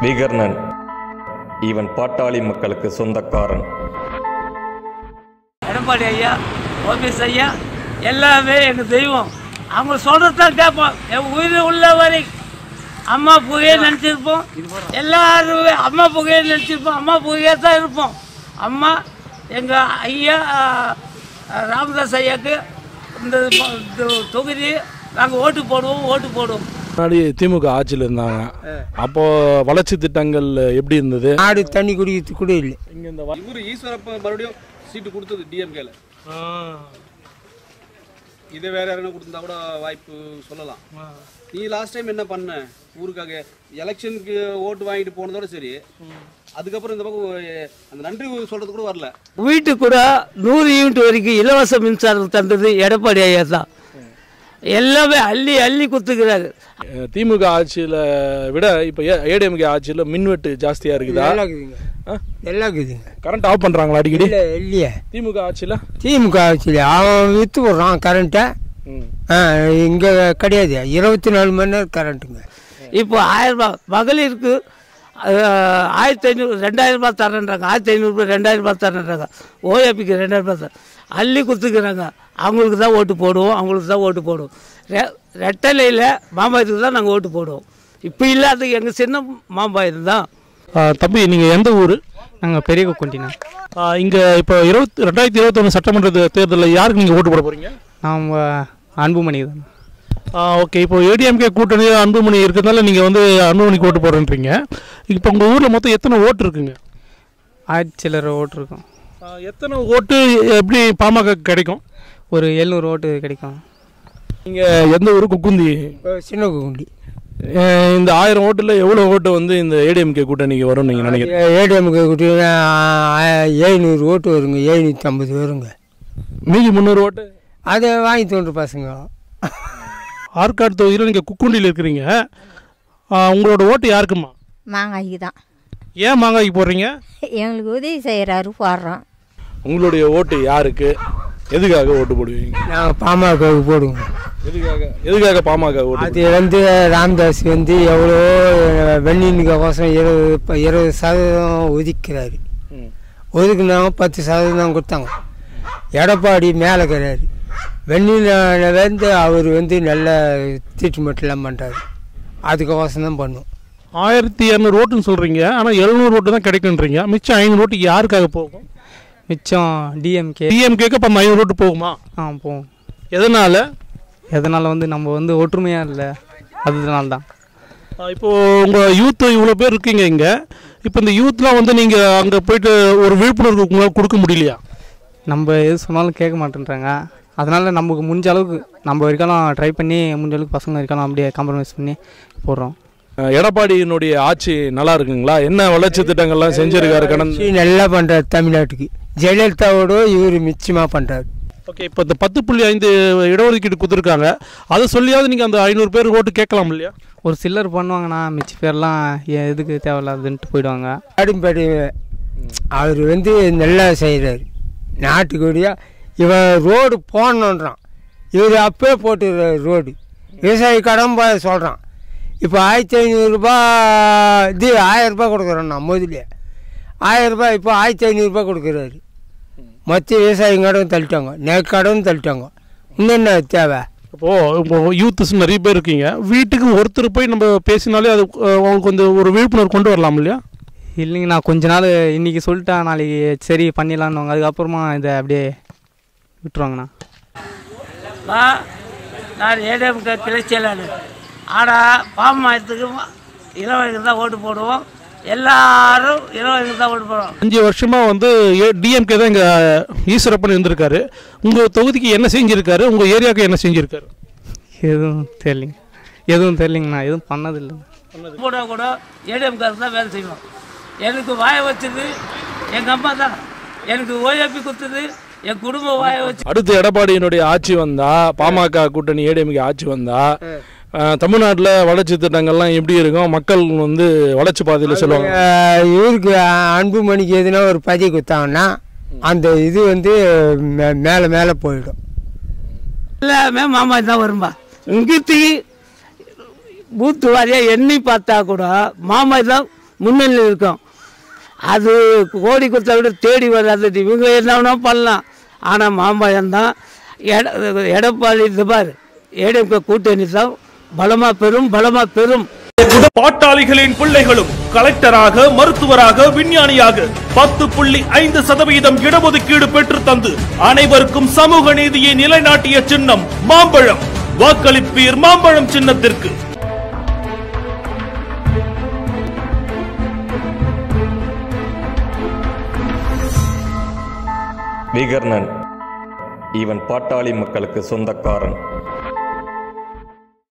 விகர்ணன் இவன் பாட்டாளி மக்களுக்கு சொந்தக்காரன் எடப்பாடி ஐயா ஓபிஎஸ் ஐயா எல்லாமே எங்கள் தெய்வம் அவங்க சொல்கிறதான் கேட்போம் என் உயிர் உள்ள வரை அம்மா புகையை நினச்சிருப்போம் எல்லாருமே அம்மா புகையை நினச்சிருப்போம் அம்மா புகையாக தான் இருப்போம் அம்மா எங்கள் ஐயா அஹ், ராமதாஸ் ஐயாக்கு இந்த ம- இந்த தொகுதி நாங்கள் ஓட்டு போடுவோம் ஓட்டு போடுவோம் முன்னாடி திமுக ஆட்சியில் இருந்தாங்க அப்போ வளர்ச்சி திட்டங்கள் எப்படி இருந்தது ஆடு தண்ணி குடிக்கிறதுக்கு கூட இல்லை இங்க இந்த இவரு ஈஸ்வரப்ப மறுபடியும் சீட்டு கொடுத்தது டிஎம்கேல இதே வேற யாருன்னா கொடுத்தா கூட வாய்ப்பு சொல்லலாம் நீ லாஸ்ட் டைம் என்ன பண்ண ஊருக்காக எலெக்ஷனுக்கு ஓட்டு வாங்கிட்டு போனதோட சரி அதுக்கப்புறம் இந்த பக்கம் எ- அந்த நன்றி சொல்றது கூட வரல வீட்டுக்கு கூட நூறு யூனிட் வரைக்கும் இலவச மின்சாரம் தந்தது எடப்பாடி ஐயா தான் எல்லாமே அள்ளி அள்ளி குத்துக்கிறாரு அஹ், திமுக ஆட்சியில விட இப்போ ஏடிஎம்கே ஆட்சியில் மின்வெட்டு ஜாஸ்தியா இருக்குதா எல்லாம் இருக்குதுங்க எல்லாம் இருக்குதுங்க கரண்ட் ஆஃப் பண்றாங்களா அடிக்கடி இல்லை இல்லையே திமுக ஆட்சியில் திமுக ஆட்சியில் அவன் விற்று விட்றான் கரண்ட்டை இங்கே கிடையாது இருபத்தி நாலு மணி நேரம் கரண்ட்டுங்க இப்போ ஆயிரம் ரூபாய் மகளிருக்கு அஹ், ஆயிரத்தி ஐநூறு ரெண்டாயிரம் ரூபாய் தரேன்றாங்க ஆயிரத்தி ஐநூறுரூபா ரெண்டாயிரம் ரூபாய் தரேன்றாங்க ஓஏபிக்கு ரெண்டாயிரம் ரூபாய் தரேன் அள்ளி கொடுத்துக்கிறாங்க அவங்களுக்கு தான் ஓட்டு போடுவோம் அவங்களுக்கு தான் ஓட்டு போடுவோம் ரெ ரெட்டலையில் மாம்பாயத்துக்கு தான் நாங்கள் ஓட்டு போடுவோம் இப்போ இல்லாத எங்கள் சின்ன மாம்பாயம் தான் தம்பி நீங்க எந்த ஊர் நாங்கள் பெரிய குண்டினா இங்க இப்போ இருபத்தி ரெண்டாயிரத்தி இருபத்தொன்று சட்டமன்ற தே- தேர்தலில் யாருக்கு நீங்க ஓட்டு போட போறீங்க நாம் அன்புமணி தான் ஓகே இப்போ ஏடிஎம்கே கூட்டணி அன்புமணி இருக்கிறதுனால நீங்க வந்து அன்புமணிக்கு ஓட்டு போடுறேன்றீங்க இப்போ உங்க ஊர்ல மொத்தம் எத்தனை ஓட்டு இருக்குங்க ஆயிரத்தி சில்லற ஓட்டு இருக்கும் ஆ, எத்தனை ஓட்டு எப்படி பாமக கிடைக்கும் ஒரு எழுநூறு ஓட்டு கிடைக்கும் நீங்க எந்த ஊரு குக்குந்தி சின்ன குண்டி அஹ் இந்த ஆயிரம் ஓட்டுல எவ்வளவு ஓட்டு வந்து இந்த ஏடிஎம்கே கூட்டணிக்கு வரும்னு நீங்க நினைக்கிறீங்க ஏடிஎம்க்கு குட்டி ஏழ்நூறு ஓட்டு வருங்க எழுநூற்றி ஐம்பது வருங்க மீதி முந்நூறு ஓட்டு அதை வாங்கி தோன்று பசங்க ஆற்காடு தொகுதியில் நீங்க குக்குண்டியில் இருக்கிறீங்க ஆ, உங்களோட ஓட்டு யாருக்குமா மாங்காய்க்கு தான் ஏன் மாங்காய்க்கு போடுறீங்க எங்களுக்கு உதவி செய்கிறாரு போடுறோம் உங்களுடைய ஓட்டு யாருக்கு எதுக்காக ஓட்டு போடுவீங்க நாங்கள் பாமகவுக்கு போடுவோம் எதுக்காக எதுக்காக பாமக ஓட்டு அது வந்து ராமதாஸ் வந்து எவ்வளோ வெண்ணினுக்கு கோசம் இருபது இப்போ இருபது சதவீதம் ஒதுக்கிறாரு ம். ஒதுக்குனாங்க பத்து சதவீதம் தான் கொடுத்தாங்க எடப்பாடி மேலே இருக்கிறாரு வெண்ணில வந்து அவர் வந்து நல்ல ட்ரீட்மெண்ட்லாம் பண்ணுறாரு அதுக்கோசம் தான் பண்ணுவோம் ஆயிரத்தி இரநூறு ஓட்டுன்னு சொல்றீங்க ஆனா எழுநூறு ஓட்டு தான் கிடைக்குன்றீங்க மிச்சம் ஐநூறு ஓட்டு யாருக்காக போகும் மிச்சம் டிஎம்கே டிஎம்கேக்கு அப்போ அந்த ஐநூறு ஓட்டு போகுமா ஆ போவோம் எதனால எதனால் வந்து நம்ம வந்து ஒற்றுமையாக இல்லை அதனால தான் ஆ, இப்போ உங்க யூத் இவ்வளோ பேர் இருக்கீங்க இங்க இப்போ இந்த யூத்லாம் வந்து நீங்க அங்க போயிட்டு ஒரு விழிப்புணர்வு உங்களால கொடுக்க முடியலையா நம்ம எது சொன்னாலும் கேட்க மாட்டேன்றாங்க அதனால் நமக்கு முடிஞ்ச அளவுக்கு நம்ம வரைக்கும் ட்ரை பண்ணி முடிஞ்ச அளவுக்கு பசங்க வரைக்கும் அப்படியே காம்ப்ரமைஸ் பண்ணி போடுறோம் ஆ, எடப்பாடியினுடைய ஆட்சி நல்லா இருக்குங்களா என்ன வளர்ச்சி திட்டங்கள்லாம் செஞ்சிருக்காரு கடந்த ஆட்சி நல்லா பண்ணுறாரு தமிழ்நாட்டுக்கு ஜெயலலிதாவோட இவர் மிச்சமாக பண்ணுறாரு ஓகே இப்போ இந்த பத்து புள்ளி ஐந்து இடஒதுக்கீடு கொடுத்துருக்காங்க அதை சொல்லியாவது நீங்கள் அந்த ஐநூறு பேர் ஓட்டு கேட்கலாம் இல்லையா ஒரு சில்லர் பண்ணுவாங்கண்ணா மிச்ச பேர்லாம் ஏன் எதுக்கு தேவையில்லாதுன்ட்டு போயிடுவாங்க அடிப்படை அவர் வந்து நல்லா செய்கிறாரு நாட்டுக்குடியா இவன் ரோடு போடணுன்றான் இவர் அப்பவே போட்டுறாரு ரோடு விவசாயி கடன் பா சொல்கிறான் இப்போ ஆயிரத்தி ஐநூறுரூபா இது ஆயிரரூபா கொடுக்குறோம் நான் முதல்ல ஆயிரரூபா இப்போ ஆயிரத்தி ஐநூறுரூபா கொடுக்குறாரு மற்ற விவசாயி கடன் தள்ளிட்டாங்க நெல் கடன் தள்ளிட்டாங்க இன்னும் என்ன தேவை இப்போது இப்போ யூத்ஸ் நிறைய பேர் இருக்கீங்க வீட்டுக்கு ஒருத்தர் போய் நம்ம பேசினாலே அது அஹ், அவங்களுக்கு வந்து ஒரு விழிப்புணர்வு கொண்டு வரலாம் இல்லையா இல்லைங்க நான் கொஞ்ச நாள் இன்றைக்கி சொல்லிட்டா நாளைக்கு சரி பண்ணிடலான்னு அதுக்கப்புறமா இதை அப்படியே விட்டுருவாங்கண்ணா வா நான் ஏடிஎம்கே கிளை செயலாளர் ஆனால் பாமாயத்துக்கு இளவரசு தான் ஓட்டு போடுவோம் எல்லாரும் இளவரசு தான் ஓட்டு போடுவோம் அஞ்சு வருஷமாக வந்து டிஎம்கே தான் இங்கே ஈஸ்வரப்பன் இருந்திருக்காரு உங்கள் தொகுதிக்கு என்ன செஞ்சுருக்காரு உங்கள் ஏரியாவுக்கு என்ன செஞ்சுருக்காரு எதுவும் தெரியலிங்க எதுவும் தெரியலிங்கண்ணா எதுவும் பண்ணதில்லை போட கூட ஏடிஎம்கே தான் வேலை செய்வோம் எனக்கு வாய வச்சது எங்கள் அம்மா தான் எனக்கு ஓஏபி கொடுத்தது என் குடும்ப வாய வச்சு அடுத்து எடப்பாடியினுடைய ஆட்சி வந்தா பாமக கூட்டணி ஏடிஎம்கே ஆட்சி வந்தா அஹ், தமிழ்நாட்டுல வளர்ச்சி திட்டங்கள்லாம் எப்படி இருக்கும் மக்கள் வந்து வளர்ச்சி பாதையில் செல்வாங்க அஹ் இவருக்கு அன்புமணிக்கு எதுனா ஒரு பதிவு கொடுத்தாங்கன்னா அந்த இது வந்து மே- மேலே மேலே போயிடும் எல்லாமே மாமா தான் வரும்பா இங்கிட்டு பூத்து வாரியாக எண்ணி பார்த்தா கூட மாமா தான் முன்னணியில் இருக்கும் அது கோடி கொடுத்தா விட தேடி வராது இவங்க என்ன வேணா பண்ணலாம் ஆனால் மாம்பழம் தான் எட எடப்பாடி இது பாரு ஏடிஎம்கே கூட்டணி தான் பலமாக பெறும் பலமாக பெறும் பாட்டாளிகளின் பிள்ளைகளும் கலெக்டராக மருத்துவராக விஞ்ஞானியாக பத்து புள்ளி ஐந்து சதவீதம் இடஒதுக்கீடு பெற்று தந்து அனைவருக்கும் சமூக நீதியை நிலைநாட்டிய சின்னம் மாம்பழம் வாக்களிப்பீர் மாம்பழம் சின்னத்திற்கு விகர்ணன் இவன் பாட்டாளி மக்களுக்கு சொந்தக்காரன்